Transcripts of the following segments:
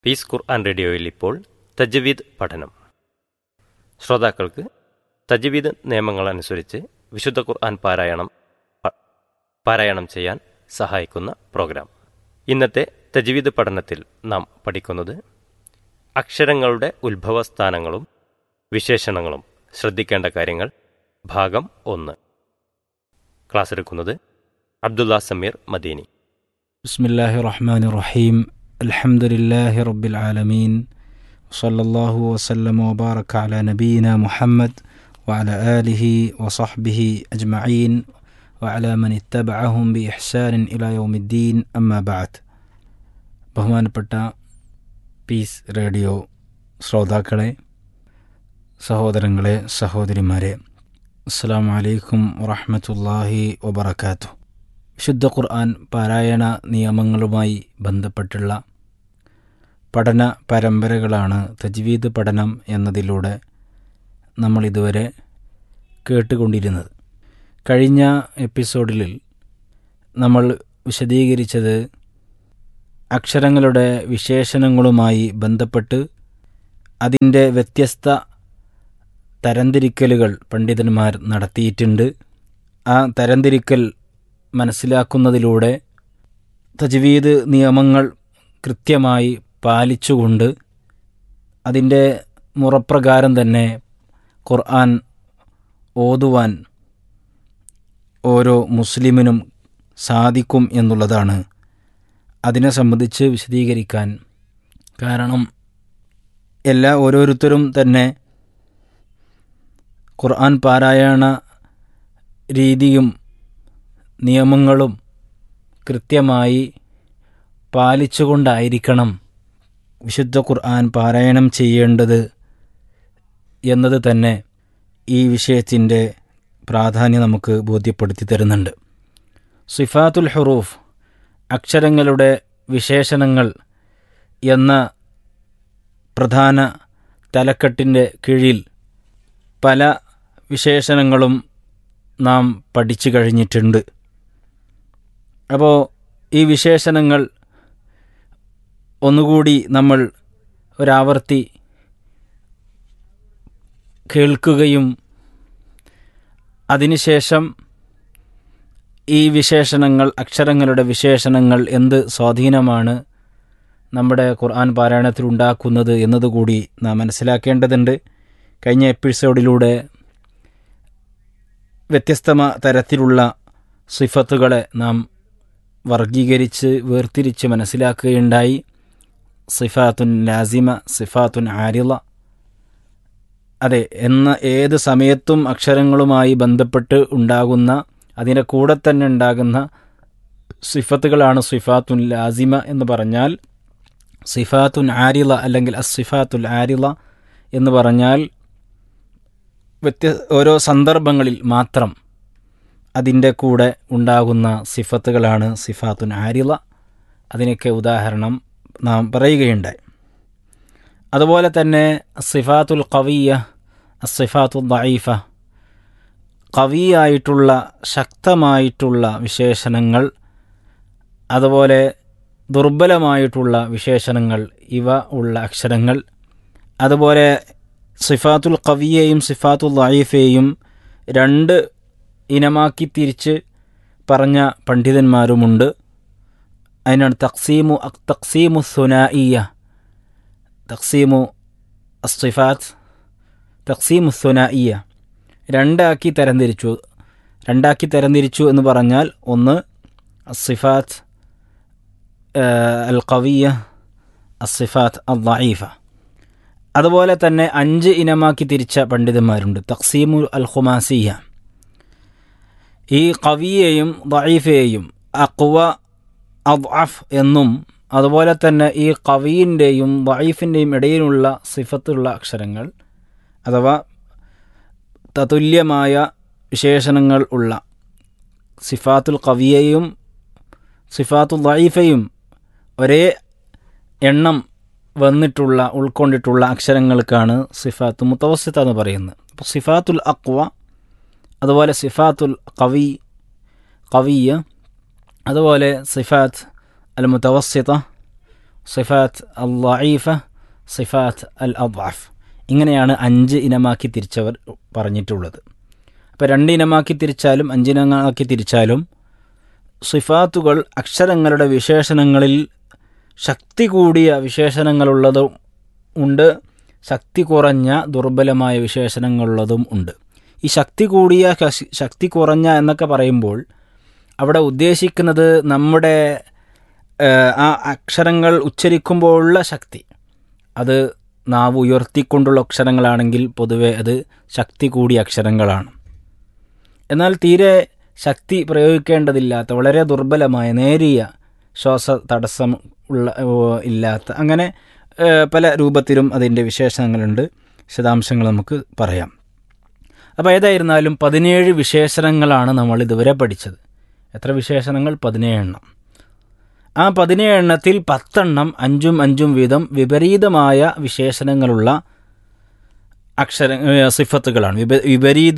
Piece ഖുർആൻ റേഡിയോയിൽ ഇപ്പോൾ തജ്വീദ് പഠനം ശ്രോതാക്കൾക്ക് തജ്വീദ് നിയമങ്ങൾ അനുസരിച്ച് വിശുദ്ധ ഖുർആൻ പാരായണം പ- പാരായണം ചെയ്യാൻ സഹായിക്കുന്ന പ്രോഗ്രാം ഇന്നത്തെ തജ്വീദ് പഠനത്തിൽ നാം പഠിക്കുന്നത് അക്ഷരങ്ങളുടെ ഉത്ഭവസ്ഥാനങ്ങളും വിശേഷണങ്ങളും ശ്രദ്ധിക്കേണ്ട കാര്യങ്ങൾ ഭാഗം ഒന്ന് ക്ലാസ് എടുക്കുന്നത് അബ്ദുള്ള സമീർ മദീനി بسم الله الرحمن الرحيم الحمد لله رب العالمين وصلى الله وسلم وبارك على نبينا محمد وعلى آله وصحبه أجمعين وعلى من اتبعهم بإحسان إلى يوم الدين أما بعد ബഹുമാനപ്പെട്ട പീസ് റേഡിയോ ശ്രോതാക്കളെ സഹോദരങ്ങളെ സഹോദരിമാരെ അസ്സാം വലൈക്കും വറഹമത്തല്ലാഹി വബർക്കാത്തു വിശുദ്ധ ഖുർആൻ പാരായണ നിയമങ്ങളുമായി ബന്ധപ്പെട്ടുള്ള പഠന പരമ്പരകളാണ് തജ്വീദ് പഠനം എന്നതിലൂടെ നമ്മൾ ഇതുവരെ കേട്ടുകൊണ്ടിരുന്നത് കഴിഞ്ഞ എപ്പിസോഡിൽ നമ്മൾ വിശദീകരിച്ചത് അക്ഷരങ്ങളുടെ വിശേഷണങ്ങളുമായി ബന്ധപ്പെട്ട് അതിൻ്റെ വ്യത്യസ്ത തരംതിരിക്കലുകൾ പണ്ഡിതന്മാർ നടത്തിയിട്ടുണ്ട് ആ തരംതിരിക്കൽ മനസ്സിലാക്കുന്നതിലൂടെ തജ്വീദ് നിയമങ്ങൾ കൃത്യമായി പാലിച്ചുകൊണ്ട് അതിൻ്റെ മുറപ്രകാരം തന്നെ ഖുർആൻ ഓതുവാൻ ഓരോ മുസ്ലിമിനും സാധിക്കും എന്നുള്ളതാണ് അതിനെ സംബന്ധിച്ച് വിശദീകരിക്കാൻ കാരണം എല്ലാ ഓരോരുത്തരും തന്നെ ഖുർആൻ പാരായണ രീതിയും നിയമങ്ങളും കൃത്യമായി പാലിച്ചുകൊണ്ടായിരിക്കണം വിശുദ്ധ ഖുർആൻ പാരായണം ചെയ്യേണ്ടത് എന്നത് തന്നെ ഈ വിഷയത്തിൻ്റെ പ്രാധാന്യം നമുക്ക് ബോധ്യപ്പെടുത്തി തരുന്നുണ്ട് സിഫാത്തുൽ ഹുറൂഫ് അക്ഷരങ്ങളുടെ വിശേഷണങ്ങൾ എന്ന പ്രധാന തലക്കെട്ടിൻ്റെ കീഴിൽ പല വിശേഷണങ്ങളും നാം പഠിച്ചു കഴിഞ്ഞിട്ടുണ്ട് അപ്പോൾ ഈ വിശേഷണങ്ങൾ ഒന്നുകൂടി നമ്മൾ ഒരാവർത്തി കേൾക്കുകയും അതിനുശേഷം ഈ വിശേഷണങ്ങൾ അക്ഷരങ്ങളുടെ വിശേഷണങ്ങൾ എന്ത് സ്വാധീനമാണ് നമ്മുടെ ഖുർആൻ പാരായണത്തിൽ ഉണ്ടാക്കുന്നത് എന്നതുകൂടി നാം മനസ്സിലാക്കേണ്ടതുണ്ട് കഴിഞ്ഞ എപ്പിസോഡിലൂടെ വ്യത്യസ്ത തരത്തിലുള്ള സിഫത്തുകളെ നാം വർഗീകരിച്ച് വേർതിരിച്ച് മനസ്സിലാക്കുകയുണ്ടായി സിഫാത്തുൻ ലാസിമ സിഫാത്തുൻ ആരിള അതെ എന്ന ഏത് സമയത്തും അക്ഷരങ്ങളുമായി ബന്ധപ്പെട്ട് ഉണ്ടാകുന്ന അതിൻ്റെ കൂടെ തന്നെ ഉണ്ടാകുന്ന സിഫത്തുകളാണ് സിഫാത്തുൻ ലാസിമ എന്ന് പറഞ്ഞാൽ സിഫാത്തുൻ ആരിള അല്ലെങ്കിൽ അസിഫാത്തുൽ ആരിള എന്ന് പറഞ്ഞാൽ വ്യത്യ ഓരോ സന്ദർഭങ്ങളിൽ മാത്രം അതിൻ്റെ കൂടെ ഉണ്ടാകുന്ന സിഫത്തുകളാണ് സിഫാത്തുൻ ആരിള അതിനൊക്കെ ഉദാഹരണം നാം പറയുകയുണ്ടായി അതുപോലെ തന്നെ സിഫാത്തുൽ കവിയ അസിഫാത്തുൽ ദൈഫ കവിയായിട്ടുള്ള ശക്തമായിട്ടുള്ള വിശേഷണങ്ങൾ അതുപോലെ ദുർബലമായിട്ടുള്ള വിശേഷണങ്ങൾ ഇവ ഉള്ള അക്ഷരങ്ങൾ അതുപോലെ സിഫാത്തുൽ കവിയെയും സിഫാത്തുൽ ദൈഫയെയും രണ്ട് ഇനമാക്കി തിരിച്ച് പറഞ്ഞ പണ്ഡിതന്മാരുമുണ്ട് അതിനാണ് തക്സീമു തക്സീമു സുനായിയ തക്സീമു അസ്ഫാത്ത് തക്സീമു സുനായിയ രണ്ടാക്കി തരംതിരിച്ചു രണ്ടാക്കി തരംതിരിച്ചു എന്ന് പറഞ്ഞാൽ ഒന്ന് അസിഫാത്ത് അൽ കവിയ അസിഫാത്ത് അൽ ദഈഫ അതുപോലെ തന്നെ അഞ്ച് ഇനമാക്കി തിരിച്ച പണ്ഡിതന്മാരുണ്ട് തക്സീമു അൽ ഖുമാസിയ ഈ കവിയെയും ദഈഫയെയും അക്വ അദ്അഫ് എന്നും അതുപോലെ തന്നെ ഈ കവിയിൻ്റെയും ദഈഫിൻ്റെയും ഇടയിലുള്ള സിഫത്തുള്ള അക്ഷരങ്ങൾ അഥവാ തതുല്യമായ വിശേഷണങ്ങൾ ഉള്ള സിഫാത്തുൽ കവിയെയും സിഫാത്തുൽ ദഈഫയും ഒരേ എണ്ണം വന്നിട്ടുള്ള ഉൾക്കൊണ്ടിട്ടുള്ള അക്ഷരങ്ങൾക്കാണ് സിഫാത്ത് മുത്തവസിത്ത എന്ന് പറയുന്നത് അപ്പോൾ സിഫാത്തുൽ അക്വ അതുപോലെ സിഫാത്തുൽ കവി കവിയ അതുപോലെ സിഫാത്ത് അൽ മുത്തവസിത്ത സിഫാത്ത് അൽ ലഈഫ സിഫാത്ത് അൽ അദ്വാഫ് ഇങ്ങനെയാണ് അഞ്ച് ഇനമാക്കി തിരിച്ചവർ പറഞ്ഞിട്ടുള്ളത് അപ്പോൾ രണ്ട് ഇനമാക്കി തിരിച്ചാലും അഞ്ചിനമാക്കി തിരിച്ചാലും സിഫാത്തുകൾ അക്ഷരങ്ങളുടെ വിശേഷണങ്ങളിൽ ശക്തി കൂടിയ വിശേഷണങ്ങളുള്ളതും ഉണ്ട് ശക്തി കുറഞ്ഞ ദുർബലമായ വിശേഷണങ്ങളുള്ളതും ഉണ്ട് ഈ ശക്തി കൂടിയ കശി- ശക്തി കുറഞ്ഞ എന്നൊക്കെ പറയുമ്പോൾ അവിടെ ഉദ്ദേശിക്കുന്നത് നമ്മുടെ ഏഹ്, ആ അക്ഷരങ്ങൾ ഉച്ചരിക്കുമ്പോഴുള്ള ശക്തി അത് നാവ് ഉയർത്തിക്കൊണ്ടുള്ള അക്ഷരങ്ങളാണെങ്കിൽ പൊതുവെ അത് ശക്തി കൂടിയ അക്ഷരങ്ങളാണ് എന്നാൽ തീരെ ശക്തി പ്രയോഗിക്കേണ്ടതില്ലാത്ത വളരെ ദുർബലമായ നേരിയ ശ്വാസ തടസ്സം ഉള്ള ഓ, ഇല്ലാത്ത അങ്ങനെ ഏ, പല രൂപത്തിലും അതിൻ്റെ വിശേഷങ്ങളുണ്ട് വിശദാംശങ്ങൾ നമുക്ക് പറയാം അപ്പോൾ ഏതായിരുന്നാലും പതിനേഴ് വിശേഷണങ്ങളാണ് നമ്മൾ ഇതുവരെ പഠിച്ചത് എത്ര വിശേഷണങ്ങൾ പതിനേഴെണ്ണം ആ പതിനേഴെണ്ണത്തിൽ പത്തെണ്ണം അഞ്ചും അഞ്ചും വീതം വിപരീതമായ വിശേഷണങ്ങളുള്ള അക്ഷര ഏ, സിഫത്തുകളാണ് വിപ വിപരീത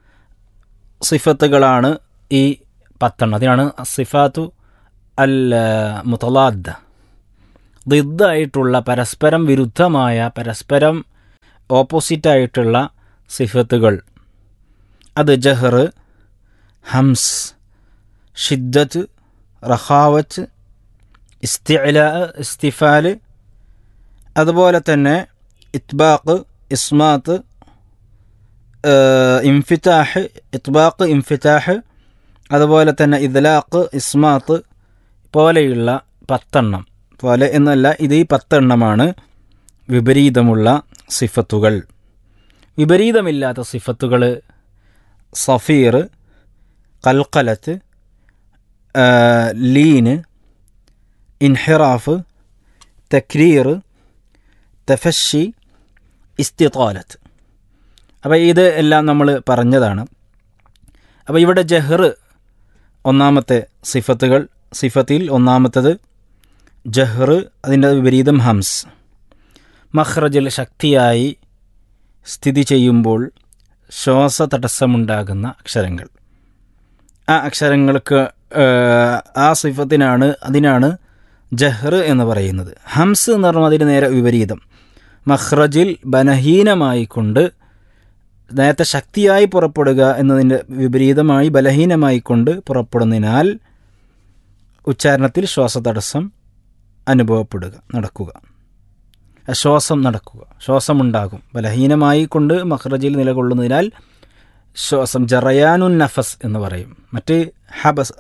സിഫത്തുകളാണ് ഈ പത്തെണ്ണം അതിനാണ് സിഫാത്തു അൽ മുത്തലാദ് ദിദ്ദായിട്ടുള്ള പരസ്പരം വിരുദ്ധമായ പരസ്പരം ഓപ്പോസിറ്റായിട്ടുള്ള സിഫത്തുകൾ അത് ജഹർ ഹംസ് ഷിദ്ദത്ത് റഹാവത്ത് ഇസ്തിഅല ഇസ്തിഫാൽ അതുപോലെ തന്നെ ഇത്ബാഖ് ഇസ്മാത്ത് ഏഹ്, ഇംഫിതാഹ് ഇത്ബാഖ് ഇംഫിതാഹ് അതുപോലെ തന്നെ ഇദ്ലാഖ് ഇസ്മാത്ത് പോലെയുള്ള പത്തെണ്ണം പോലെ എന്നല്ല ഇത് ഈ പത്തെണ്ണമാണ് വിപരീതമുള്ള സിഫത്തുകൾ വിപരീതമില്ലാത്ത സിഫത്തുകൾ സഫീർ കൽക്കലത്ത് ഏഹ്, ലീന് ഇൻഹിറാഫ് തക്രീർ തഫഷി ഇസ്തിത്താലത്ത് അപ്പോൾ ഇത് എല്ലാം നമ്മൾ പറഞ്ഞതാണ് അപ്പോൾ ഇവിടെ ജഹർ ഒന്നാമത്തെ സിഫത്തുകൾ സിഫത്തിൽ ഒന്നാമത്തത് ജഹർ അതിൻ്റെ വിപരീതം ഹംസ് മഹ്റജിൽ ശക്തിയായി സ്ഥിതി ചെയ്യുമ്പോൾ ശ്വാസ തടസ്സമുണ്ടാകുന്ന അക്ഷരങ്ങൾ ആ അക്ഷരങ്ങൾക്ക് ഏഹ്, ആ സിഫത്തിനാണ് അതിനാണ് ജഹ്ർ എന്ന് പറയുന്നത് ഹംസ് എന്ന് പറഞ്ഞാൽ അതിന് നേരെ വിപരീതം മഹ്റജിൽ ബലഹീനമായിക്കൊണ്ട് നേരത്തെ ശക്തിയായി പുറപ്പെടുക എന്നതിൻ്റെ വിപരീതമായി ബലഹീനമായിക്കൊണ്ട് പുറപ്പെടുന്നതിനാൽ ഉച്ചാരണത്തിൽ ശ്വാസതടസ്സം അനുഭവപ്പെടുക നടക്കുക ആ ശ്വാസം നടക്കുക ശ്വാസമുണ്ടാകും ബലഹീനമായി കൊണ്ട് മഹ്റജിൽ നിലകൊള്ളുന്നതിനാൽ ശ്വാസം ജറയാനുൻ നഫസ് എന്ന് പറയും മറ്റ് ഹബസ്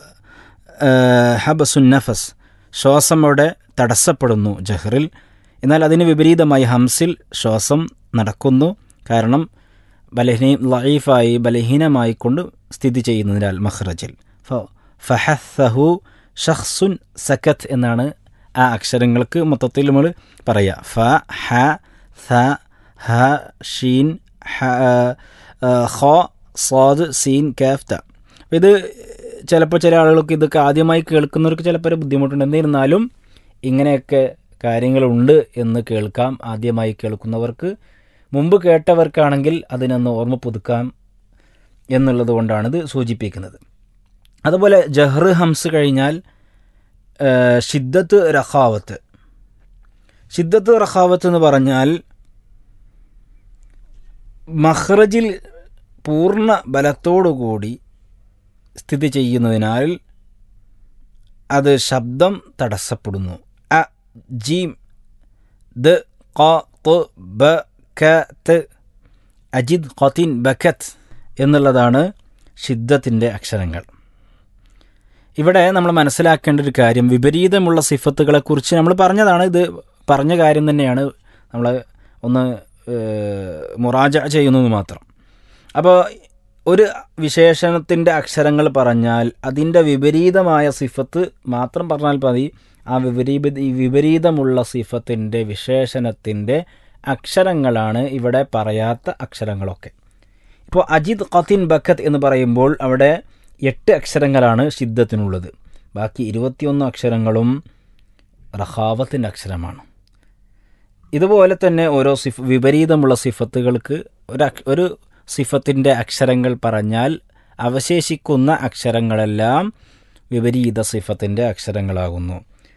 ഹബസുൻ നഫസ് ശ്വാസം അവിടെ തടസ്സപ്പെടുന്നു ജഹറിൽ എന്നാൽ അതിന് വിപരീതമായി ഹംസിൽ ശ്വാസം നടക്കുന്നു കാരണം ബലഹീ ലൈഫായി ബലഹീനമായി കൊണ്ട് സ്ഥിതി ചെയ്യുന്നതിനാൽ മഹ്റജിൽ ഫ ഫഹസഹു ഷഖ്സുൻ സക്കത്ത് എന്നാണ് ആ അക്ഷരങ്ങൾക്ക് മൊത്തത്തിൽ നമ്മൾ പറയുക ഫ ഹ സ ഹ ഷീൻ ഹ ആ, ഖ സ്വാദ് സീൻ കാഫ് ത അപ്പോൾ ഇത് ചിലപ്പോൾ ചില ആളുകൾക്ക് ഇതൊക്കെ ആദ്യമായി കേൾക്കുന്നവർക്ക് ചിലപ്പോൾ ഒരു ബുദ്ധിമുട്ടുണ്ട് എന്നിരുന്നാലും ഇങ്ങനെയൊക്കെ കാര്യങ്ങളുണ്ട് എന്ന് കേൾക്കാം ആദ്യമായി കേൾക്കുന്നവർക്ക് മുമ്പ് കേട്ടവർക്കാണെങ്കിൽ അതിനൊന്ന് ഓർമ്മ പുതുക്കാം എന്നുള്ളത് കൊണ്ടാണിത് സൂചിപ്പിക്കുന്നത് അതുപോലെ ജഹ്ർ ഹംസ് കഴിഞ്ഞാൽ ആ, ഷിദ്ദത്ത് റഖാവത്ത് ഷിദ്ദത്ത് റഖാവത്ത് എന്ന് പറഞ്ഞാൽ മഹ്റജിൽ പൂർണ്ണ ബലത്തോടുകൂടി സ്ഥിതി ചെയ്യുന്നതിനാൽ അത് ശബ്ദം തടസ്സപ്പെടുന്നു അ ജീം ദ ക ത് ബ ക ത് അജിദ് ഖത്തിൻ ബക്കത്ത് എന്നുള്ളതാണ് ഷിദ്ദത്തിൻ്റെ അക്ഷരങ്ങൾ ഇവിടെ നമ്മൾ മനസ്സിലാക്കേണ്ട ഒരു കാര്യം വിപരീതമുള്ള സിഫത്തുകളെക്കുറിച്ച് നമ്മൾ പറഞ്ഞതാണ് ഇത് പറഞ്ഞ കാര്യം തന്നെയാണ് നമ്മൾ ഒന്ന് മുറാജ ചെയ്യുന്നത് മാത്രം അപ്പോൾ ഒരു വിശേഷണത്തിൻ്റെ അക്ഷരങ്ങൾ പറഞ്ഞാൽ അതിൻ്റെ വിപരീതമായ സിഫത്ത് മാത്രം പറഞ്ഞാൽ മതി ആ വിപരീത ഈ വിപരീതമുള്ള സിഫത്തിൻ്റെ വിശേഷണത്തിൻ്റെ അക്ഷരങ്ങളാണ് ഇവിടെ പറയാത്ത അക്ഷരങ്ങളൊക്കെ ഇപ്പോൾ അജിദ് ഖത്തിൻ ബക്കത്ത് എന്ന് പറയുമ്പോൾ അവിടെ എട്ട് അക്ഷരങ്ങളാണ് ഷിദ്ദത്തിനുള്ളത് ബാക്കി ഇരുപത്തിയൊന്ന് അക്ഷരങ്ങളും റഹാവത്തിൻ്റെ അക്ഷരമാണ് ഇതുപോലെ തന്നെ ഓരോ സിഫ് വിപരീതമുള്ള സിഫത്തുകൾക്ക് ഒരു അക്ഷ- ഒരു സിഫത്തിൻ്റെ അക്ഷരങ്ങൾ പറഞ്ഞാൽ അവശേഷിക്കുന്ന അക്ഷരങ്ങളെല്ലാം വിപരീത സിഫത്തിൻ്റെ അക്ഷരങ്ങളാകുന്നു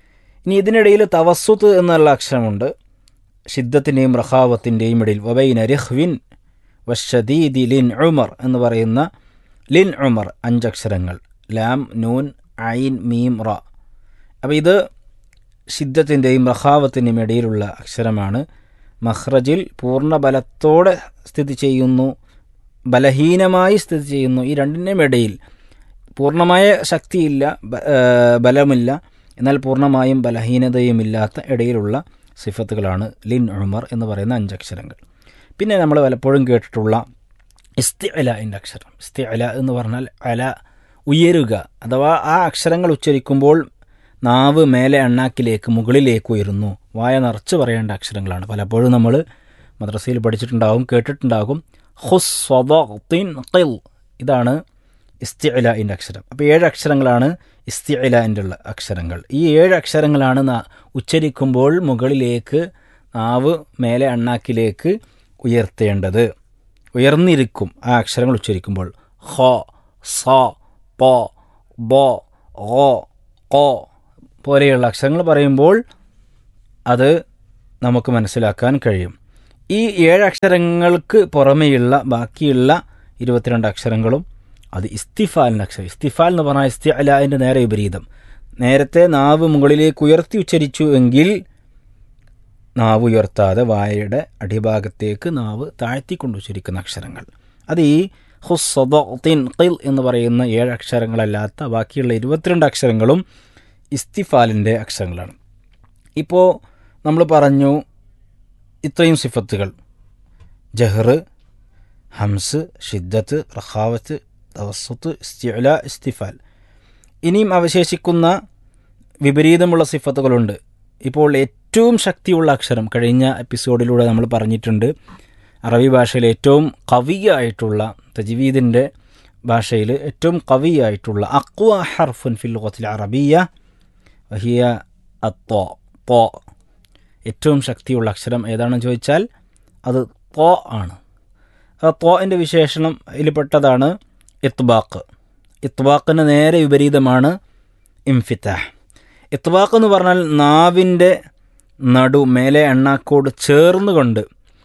ഇനി ഇതിനിടയിൽ തവസ്സുത്ത് എന്നുള്ള അക്ഷരമുണ്ട് ഷിദ്ദത്തിൻ്റെയും റഹാവത്തിൻ്റെയും ഇടയിൽ വബൈന രഹ്വിൻ വഷദീദി ലിൻ ഉമർ എന്ന് പറയുന്ന ലിൻ ഉമർ അഞ്ചക്ഷരങ്ങൾ ലാം നൂൻ ഐൻ മീം റ അപ്പോൾ ഇത് ഷിദ്ദത്തിൻ്റെയും റഹാവത്തിൻ്റെയും ഇടയിലുള്ള അക്ഷരമാണ് മഹ്റജിൽ പൂർണ്ണ ബലത്തോടെ സ്ഥിതി ചെയ്യുന്നു ബലഹീനമായി സ്ഥിതി ചെയ്യുന്നു ഈ രണ്ടിൻ്റെയും ഇടയിൽ പൂർണ്ണമായ ശക്തിയില്ല ബ- ഏ, ബലമില്ല എന്നാൽ പൂർണ്ണമായും ബലഹീനതയുമില്ലാത്ത ഇടയിലുള്ള സിഫത്തുകളാണ് ലിൻ ഉമർ എന്ന് പറയുന്ന അഞ്ചക്ഷരങ്ങൾ പിന്നെ നമ്മൾ പലപ്പോഴും കേട്ടിട്ടുള്ള ഇസ്തിഅലൻ്റെ അക്ഷരം ഇസ്തിഅല എന്ന് പറഞ്ഞാൽ അല ഉയരുക അഥവാ ആ അക്ഷരങ്ങൾ ഉച്ചരിക്കുമ്പോൾ നാവ് മേലെ അണ്ണാക്കിലേക്ക് മുകളിലേക്ക് ഉയരുന്നു വായ നിറച്ച് പറയേണ്ട അക്ഷരങ്ങളാണ് പലപ്പോഴും നമ്മൾ മദ്രസയിൽ പഠിച്ചിട്ടുണ്ടാകും കേട്ടിട്ടുണ്ടാകും ഹുസ് സ്വദഖ്തിൻ ഖിൽ ഇതാണ് ഇസ്തിഅലൻ്റെ അക്ഷരം അപ്പോൾ ഏഴ് അക്ഷരങ്ങളാണ് ഇസ്തിഅലൻ്റെ ഉള്ള അക്ഷരങ്ങൾ ഈ ഏഴ് അക്ഷരങ്ങളാണ് നാ- ഉച്ചരിക്കുമ്പോൾ മുകളിലേക്ക് നാവ് മേലെ അണ്ണാക്കിലേക്ക് ഉയർത്തേണ്ടത് ഉയർന്നിരിക്കും ആ അക്ഷരങ്ങൾ ഉച്ചരിക്കുമ്പോൾ ഹ സ പ ബ ഓ കോ പോലെയുള്ള അക്ഷരങ്ങൾ പറയുമ്പോൾ അത് നമുക്ക് മനസ്സിലാക്കാൻ കഴിയും ഈ ഏഴ് അക്ഷരങ്ങൾക്ക് പുറമെയുള്ള ബാക്കിയുള്ള ഇരുപത്തിരണ്ട് അക്ഷരങ്ങളും അത് ഇസ്തിഫാലിൻ്റെ അക്ഷരം ഇസ്തിഫാൽ എന്ന് പറഞ്ഞാൽ ഇസ്തി അലാൻ്റെ നേരെ വിപരീതം നേരത്തെ നാവ് മുകളിലേക്ക് ഉയർത്തി ഉച്ചരിച്ചു എങ്കിൽ നാവ് ഉയർത്താതെ വായയുടെ അടിഭാഗത്തേക്ക് നാവ് താഴ്ത്തിക്കൊണ്ട് ഉച്ചരിക്കുന്ന അക്ഷരങ്ങൾ അത് ഈ ഹുസ്സദീൻ ഖിൽ എന്ന് പറയുന്ന ഏഴ് അക്ഷരങ്ങളല്ലാത്ത ബാക്കിയുള്ള ഇരുപത്തിരണ്ട് അക്ഷരങ്ങളും ഇസ്തിഫാലിൻ്റെ അക്ഷരങ്ങളാണ് ഇപ്പോൾ നമ്മൾ പറഞ്ഞു ഇത്രയും സിഫത്തുകൾ ജഹ്റ് ഹംസ് ഷിദ്ദത്ത് റഖാവത്ത് തവസ്സുത്ത് ഇസ്തിഅല ഇസ്തിഫാൽ ഇനിയും അവശേഷിക്കുന്ന വിപരീതമുള്ള സിഫത്തുകളുണ്ട് ഇപ്പോൾ ഏറ്റവും ശക്തിയുള്ള അക്ഷരം കഴിഞ്ഞ എപ്പിസോഡിലൂടെ നമ്മൾ പറഞ്ഞിട്ടുണ്ട് അറബി ഭാഷയിൽ ഏറ്റവും കവിയായിട്ടുള്ള തജ്വീദിൻ്റെ ഭാഷയിൽ ഏറ്റവും കവിയായിട്ടുള്ള അക്വ ഹർഫുൻ ഫിൽ ലുഗത്തിൽ അറബിയ വഹിയ അത്തോ തോ ഏറ്റവും ശക്തിയുള്ള അക്ഷരം ഏതാണെന്ന് ചോദിച്ചാൽ അത് തോ ആണ് ആ തോൻ്റെ വിശേഷണം ഇതിൽപ്പെട്ടതാണ് ഇത്ബാക്ക് ഇത്ബാക്കിന് നേരെ വിപരീതമാണ് ഇംഫിത്താഹ് ഇത്ബാക്ക് എന്ന് പറഞ്ഞാൽ നാവിൻ്റെ നടു മേലെ എണ്ണാക്കോട് ചേർന്നുകൊണ്ട്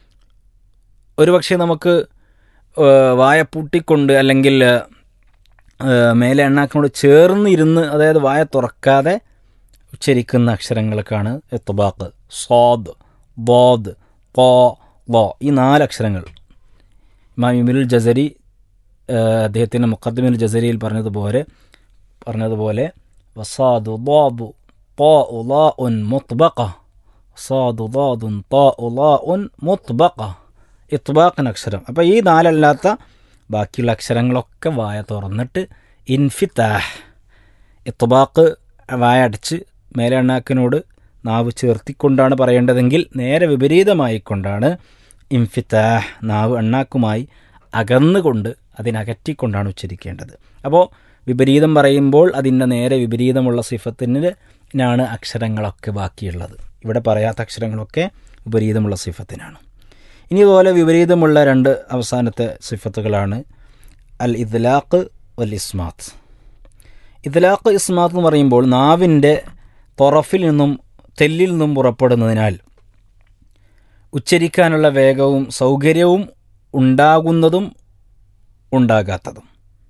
ഒരുപക്ഷെ നമുക്ക് ഏഹ്, വായ പൂട്ടിക്കൊണ്ട് അല്ലെങ്കിൽ ഏഹ്, മേലെ എണ്ണാക്കിനോട് ചേർന്ന് ഇരുന്ന് അതായത് വായ തുറക്കാതെ ഉച്ചരിക്കുന്ന അക്ഷരങ്ങൾക്കാണ് എത്തുബാക്ക് സ്വാദ് ബോദ് പോ ലോ ഈ നാല് അക്ഷരങ്ങൾ ഇമാം ഇമിലുൽ ജസരി ഏഹ്, അദ്ദേഹത്തിൻ്റെ മുഖദ്മിൽ ജസരിയിൽ പറഞ്ഞതുപോലെ പറഞ്ഞതുപോലെ വസാദു ضاد طاء لاء مطبقة صاد ضاد طاء لاء مطبقة ഇത്ബാഖിന് അക്ഷരം അപ്പോൾ ഈ നാലല്ലാത്ത ബാക്കിയുള്ള അക്ഷരങ്ങളൊക്കെ വായ തുറന്നിട്ട് ഇൻഫിത്താഹ് ഇത്ബാഖ് വായ അടച്ച് മേലെ എണ്ണാക്കിനോട് നാവ് ചേർത്തിക്കൊണ്ടാണ് പറയേണ്ടതെങ്കിൽ നേരെ വിപരീതമായിക്കൊണ്ടാണ് ഇൻഫിത്താഹ് നാവ് എണ്ണാക്കുമായി അകന്നുകൊണ്ട് അതിനകറ്റിക്കൊണ്ടാണ് ഉച്ചരിക്കേണ്ടത് അപ്പോൾ വിപരീതം പറയുമ്പോൾ അതിൻ്റെ നേരെ വിപരീതമുള്ള സിഫത്തിനാണ് അക്ഷരങ്ങളൊക്കെ ബാക്കിയുള്ളത് ഇവിടെ പറയാത്ത അക്ഷരങ്ങളൊക്കെ വിപരീതമുള്ള സിഫത്തിനാണ് ഇനി ഇതുപോലെ വിപരീതമുള്ള രണ്ട് അവസാനത്തെ സിഫത്തുകളാണ് അൽ ഇദ്ലാഖ് വൽ ഇസ്മാത്ത് ഇദ്ലാഖ് ഇസ്മാത്ത് എന്ന് പറയുമ്പോൾ നാവിൻ്റെ തൊറഫിൽ നിന്നും തെല്ലിൽ നിന്നും പുറപ്പെടുന്നതിനാൽ ഉച്ചരിക്കാനുള്ള വേഗവും സൗകര്യവും ഉണ്ടാകുന്നതും ഉണ്ടാകാത്തതും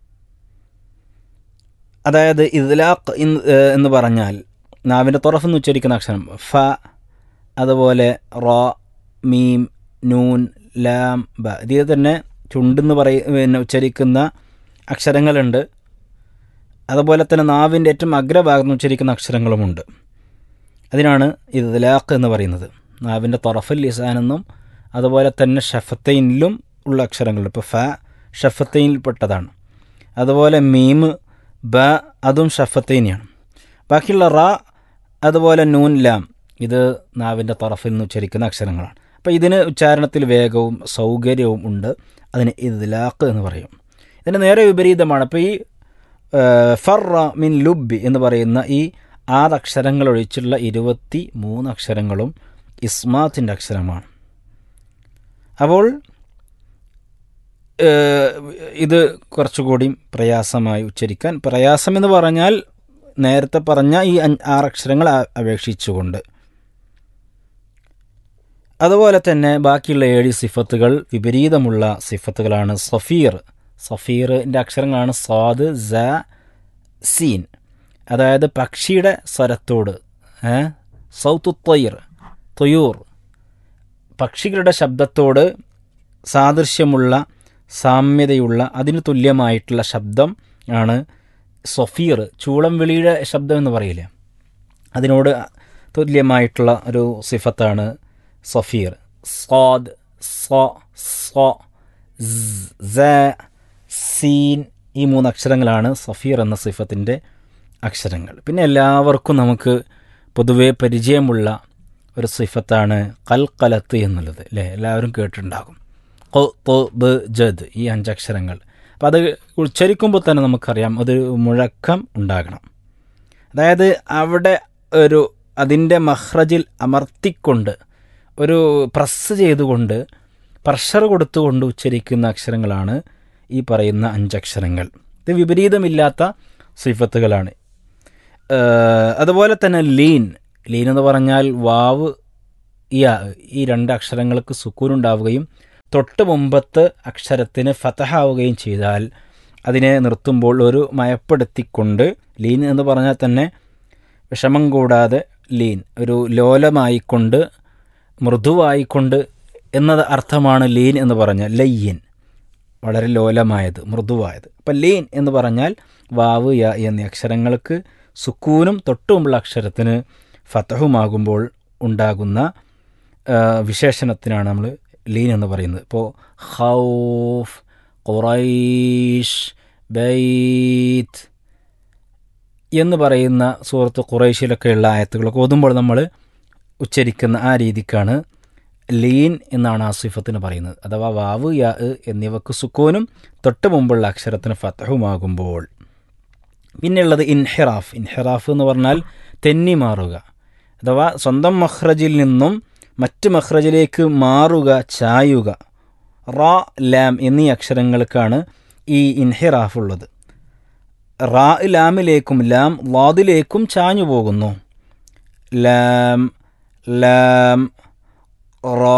അതായത് ഇദ്ലാഖ് ഇൻ- ഏഹ് എന്ന് പറഞ്ഞാൽ നാവിൻ്റെ തുറഫ് എന്ന് ഉച്ചരിക്കുന്ന അക്ഷരം ഫ അതുപോലെ റ മീം നൂൻ ലാം ബ ഇതിൽ തന്നെ ചുണ്ടെന്ന് പറയ പിന്നെ ഉച്ചരിക്കുന്ന അക്ഷരങ്ങളുണ്ട് അതുപോലെ തന്നെ നാവിൻ്റെ ഏറ്റവും അഗ്രഭാഗത്ത് നിന്ന് ഉച്ചരിക്കുന്ന അക്ഷരങ്ങളുമുണ്ട് അതിനാണ് ഇദ്ലാഖ് എന്ന് പറയുന്നത് നാവിൻ്റെ തൊറഫുൽ ലിസാൻ എന്നും അതുപോലെ തന്നെ ഷഫത്തൈനിലും ഉള്ള അക്ഷരങ്ങളുണ്ട് ഇപ്പോൾ ഫ ഷഫത്തൈനിൽപ്പെട്ടതാണ് അതുപോലെ മീം ബ അതും ഷഫത്തൈനിയാണ് ബാക്കിയുള്ള റ അതുപോലെ നൂൻ ലാം ഇത് നാവിൻ്റെ തൊറഫിൽ നിന്ന് ഉച്ചരിക്കുന്ന അക്ഷരങ്ങളാണ് അപ്പോൾ ഇതിന് ഉച്ചാരണത്തിൽ വേഗവും സൗകര്യവും ഉണ്ട് അതിന് ഇദ്ലാഖ് എന്ന് പറയും ഇതിന് നേരെ വിപരീതമാണ് അപ്പോൾ ഈ ഫറ മിൻ ലുബ് എന്ന് പറയുന്ന ഈ ആറ് അക്ഷരങ്ങൾ ഒഴിച്ചുള്ള ഇരുപത്തി മൂന്ന് അക്ഷരങ്ങളും ഇസ്മാത്തിൻ്റെ അക്ഷരമാണ് അപ്പോൾ ഏഹ്, ഇത് കുറച്ചുകൂടി പ്രയാസമായി ഉച്ചരിക്കാൻ പ്രയാസം എന്ന് പറഞ്ഞാൽ നേരത്തെ പറഞ്ഞ ഈ അഞ്ച് ആറക്ഷരങ്ങൾ ആ- അപേക്ഷിച്ചുകൊണ്ട് അതുപോലെ തന്നെ ബാക്കിയുള്ള ഏഴ് സിഫത്തുകൾ വിപരീതമുള്ള സിഫത്തുകളാണ് സഫീർ സഫീറിൻ്റെ അക്ഷരങ്ങളാണ് സ്വാദ് സ സീൻ അതായത് പക്ഷിയുടെ സ്വരത്തോട് ഏ? സൗത്ത് തൊയ്ർ തൊയൂർ പക്ഷികളുടെ ശബ്ദത്തോട് സാദൃശ്യമുള്ള സാമ്യതയുള്ള അതിന് തുല്യമായിട്ടുള്ള ശബ്ദം ആണ് സൊഫീർ ചൂളം വിളിയുടെ ശബ്ദം എന്ന് പറയില്ലേ അതിനോട് തുല്യമായിട്ടുള്ള ഒരു സിഫത്താണ് സഫീർ സ്വാദ് സോ സോ സ സീൻ ഈ മൂന്ന് അക്ഷരങ്ങളാണ് സഫീർ എന്ന സിഫത്തിൻ്റെ അക്ഷരങ്ങൾ പിന്നെ എല്ലാവർക്കും നമുക്ക് പൊതുവെ പരിചയമുള്ള ഒരു സിഫത്താണ് കൽക്കലത്ത് എന്നുള്ളത് അല്ലേ എല്ലാവരും കേട്ടിട്ടുണ്ടാകും കൊ തൊ ബ് ജദ് ഈ അഞ്ചക്ഷരങ്ങൾ അപ്പോൾ അത് ഉച്ചരിക്കുമ്പോൾ തന്നെ നമുക്കറിയാം ഒരു മുഴക്കം ഉണ്ടാകണം അതായത് അവിടെ ഒരു അതിൻ്റെ മഹ്റജിൽ അമർത്തിക്കൊണ്ട് ഒരു പ്രസ് ചെയ്തുകൊണ്ട് പ്രഷർ കൊടുത്തുകൊണ്ട് ഉച്ചരിക്കുന്ന അക്ഷരങ്ങളാണ് ഈ പറയുന്ന അഞ്ചക്ഷരങ്ങൾ ഇത് വിപരീതമില്ലാത്ത സിഫത്തുകളാണ് ഏഹ് അതുപോലെ തന്നെ ലീൻ ലീൻ എന്ന് പറഞ്ഞാൽ വാവ് യ ഈ രണ്ട് അക്ഷരങ്ങൾക്ക് സുക്കൂൻ ഉണ്ടാവുകയും തൊട്ട് മുമ്പത്ത് അക്ഷരത്തിന് ഫതഹാവുകയും ചെയ്താൽ അതിനെ നിർത്തുമ്പോൾ ഒരു മയപ്പെടുത്തിക്കൊണ്ട് ലീൻ എന്ന് പറഞ്ഞാൽ തന്നെ വിഷമം കൂടാതെ ലീൻ ഒരു ലോലമായിക്കൊണ്ട് മൃദുവായിക്കൊണ്ട് എന്നത് അർത്ഥമാണ് ലീൻ എന്ന് പറഞ്ഞാൽ ലയ്യൻ വളരെ ലോലമായത് മൃദുവായത് അപ്പം ലീൻ എന്ന് പറഞ്ഞാൽ വാവ് യ എന്നീ അക്ഷരങ്ങൾക്ക് സുക്കൂനും തൊട്ടുമുള്ള അക്ഷരത്തിന് ഫതഹുമാകുമ്പോൾ ഉണ്ടാകുന്ന ആ, വിശേഷണത്തിനാണ് നമ്മൾ ലീൻ എന്ന് പറയുന്നത് ഇപ്പോൾ ഹൗഫ് ഖുറൈഷ് ബൈത്ത് എന്ന് പറയുന്ന സൂറത്ത് ഖുറൈശിലൊക്കെയുള്ള ആയത്തുകളൊക്കെ ഓതുമ്പോൾ നമ്മൾ ഉച്ചരിക്കുന്ന ആ രീതിക്കാണ് ലീൻ എന്നാണ് ആ സിഫത്തിന് പറയുന്നത് അഥവാ വാവ് യാ ഇ എന്നിവക്ക് സുക്കൂനും തൊട്ട് മുമ്പുള്ള അക്ഷരത്തിന് ഫത്തഹുമാകുമ്പോൾ പിന്നെയുള്ളത് ഇൻഹിറാഫ് ഇൻഹിറാഫ് എന്ന് പറഞ്ഞാൽ തെന്നി മാറുക അഥവാ സ്വന്തം മഹ്റജിൽ നിന്നും മറ്റ് മഹ്റജിലേക്ക് മാറുക ചായുക റാ ലാം എന്നീ അക്ഷരങ്ങൾക്കാണ് ഈ ഇൻഹിറാഫ് ഉള്ളത് റാ ലാമിലേക്കും ലാം വാദിലേക്കും ചാഞ്ഞു പോകുന്നു ലാം ലാം റോ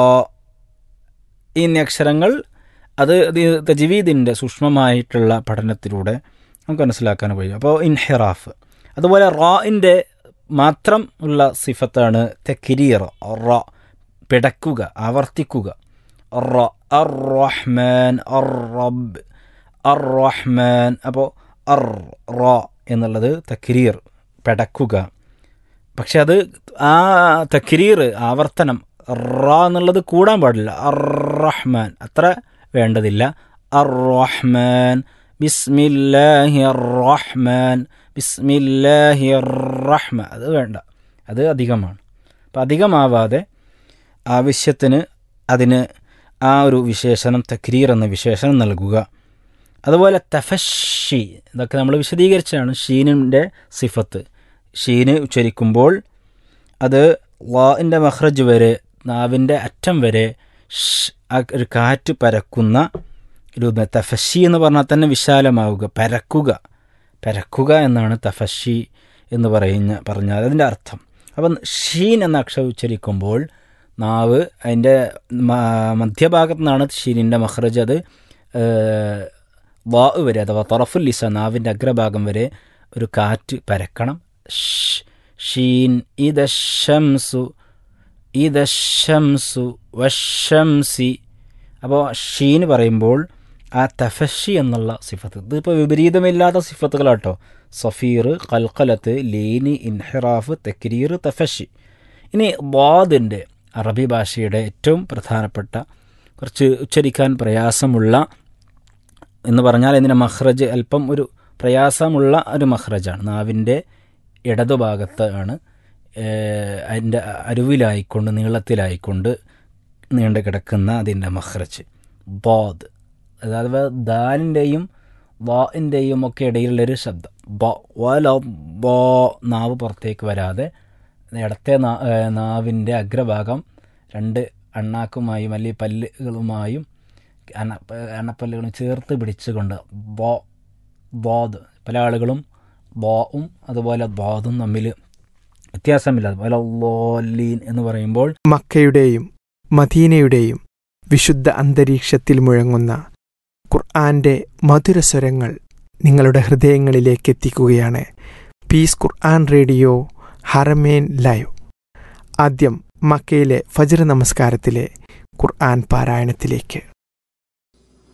എന്നീ അക്ഷരങ്ങൾ അത് തജ്വീദിൻ്റെ സൂക്ഷ്മമായിട്ടുള്ള പഠനത്തിലൂടെ നമുക്ക് മനസ്സിലാക്കാൻ കഴിയും അപ്പോൾ ഇൻഹിറാഫ് അതുപോലെ റാഇൻ്റെ മാത്രം ഉള്ള സിഫത്താണ് തെക്കിരീർ റ പിടക്കുക ആവർത്തിക്കുക റ അർ റഹ്മാൻ അർ റബ്ബ് അർ റഹ്മാൻ അപ്പോൾ അർ റ എന്നുള്ളത് തക്രീർ പെടക്കുക പക്ഷെ അത് ആ തക്രീർ ആവർത്തനം റ എന്നുള്ളത് കൂടാൻ പാടില്ല അർ റഹ്മാൻ അത്ര വേണ്ടതില്ല അർ റഹ്മാൻ ബിസ്മില്ലാഹി അർ റഹ്മാൻ ബിസ്മില്ലാഹി അർ റഹ്മ അത് വേണ്ട അത് അധികമാണ് അപ്പം അധികമാവാതെ ആവശ്യത്തിന് അതിന് ആ ഒരു വിശേഷണം തക്രീർ എന്ന വിശേഷണം നൽകുക അതുപോലെ തഫഷി ഇതൊക്കെ നമ്മൾ വിശദീകരിച്ചാണ് ഷീനിൻ്റെ സിഫത്ത് ഷീന് ഉച്ചരിക്കുമ്പോൾ അത് വാഇൻ്റെ മഹ്റജ് വരെ നാവിൻ്റെ അറ്റം വരെ ഷ് ആ ഒരു കാറ്റ് പരക്കുന്ന രൂപം തഫഷി എന്ന് പറഞ്ഞാൽ തന്നെ വിശാലമാവുക പരക്കുക പരക്കുക എന്നാണ് തഫഷി എന്ന് പറയുന്ന പറഞ്ഞാൽ അതിൻ്റെ അർത്ഥം അപ്പം ഷീൻ എന്ന അക്ഷരം ഉച്ചരിക്കുമ്പോൾ നാവ് അതിൻ്റെ മധ്യഭാഗത്തു നിന്നാണ് ഷീനിൻ്റെ മഹ്റജ് അത് വാ വരെ അഥവാ തൊറഫുൽ ലിസ നാവിൻ്റെ അഗ്രഭാഗം വരെ ഒരു കാറ്റ് പരക്കണം ഷ് ഷീൻ ഇദശംസു ഇദശംസു വശംസി അപ്പോൾ ഷീൻ പറയുമ്പോൾ ആ തഫഷി എന്നുള്ള സിഫത്ത് ഇതിപ്പോൾ വിപരീതമില്ലാത്ത സിഫത്തുകളാട്ടോ സഫീർ കൽക്കലത്ത് ലീനി ഇൻഹിറാഫ് തെക്രീർ തഫഷി ഇനി ബാദിൻ്റെ അറബി ഭാഷയുടെ ഏറ്റവും പ്രധാനപ്പെട്ട കുറച്ച് ഉച്ചരിക്കാൻ പ്രയാസമുള്ള എന്ന് പറഞ്ഞാൽ ഇതിൻ്റെ മഹ്റജ് അല്പം ഒരു പ്രയാസമുള്ള ഒരു മഹ്റജാണ് നാവിൻ്റെ ഇടതുഭാഗത്ത് ആണ് അതിൻ്റെ അരുവിലായിക്കൊണ്ട് നീളത്തിലായിക്കൊണ്ട് നീണ്ടു കിടക്കുന്ന അതിൻ്റെ മഹ്റജ് ബോദ് അതായത് ദാലിൻ്റെയും വാഇൻ്റെയും ഒക്കെ ഇടയിലുള്ളൊരു ശബ്ദം ബ വല ബോ നാവ് പുറത്തേക്ക് വരാതെ ഇടത്തെ നാവിൻ്റെ അഗ്രഭാഗം രണ്ട് അണ്ണാക്കുമായും അല്ലെങ്കിൽ പല്ലുകളുമായും അണ അണപ്പല്ലുകളും ചേർത്ത് പിടിച്ചുകൊണ്ട് ബോ ബോദ് പല ആളുകളും ബോവും അതുപോലെ ബോധും തമ്മിൽ വ്യത്യാസമില്ല അതുപോലെ ലോലീൻ എന്ന് പറയുമ്പോൾ മക്കയുടെയും മദീനയുടെയും വിശുദ്ധ അന്തരീക്ഷത്തിൽ മുഴങ്ങുന്ന ഖുർആന്റെ മധുരസ്വരങ്ങൾ നിങ്ങളുടെ ഹൃദയങ്ങളിലേക്ക് എത്തിക്കുകയാണ് പീസ് ഖുർആൻ റേഡിയോ ഹറമേൻ ലൈവ് ആദ്യം മക്കയിലെ ഫജ്ർ നമസ്കാരത്തിലെ ഖുർആൻ പാരായണത്തിലേക്ക്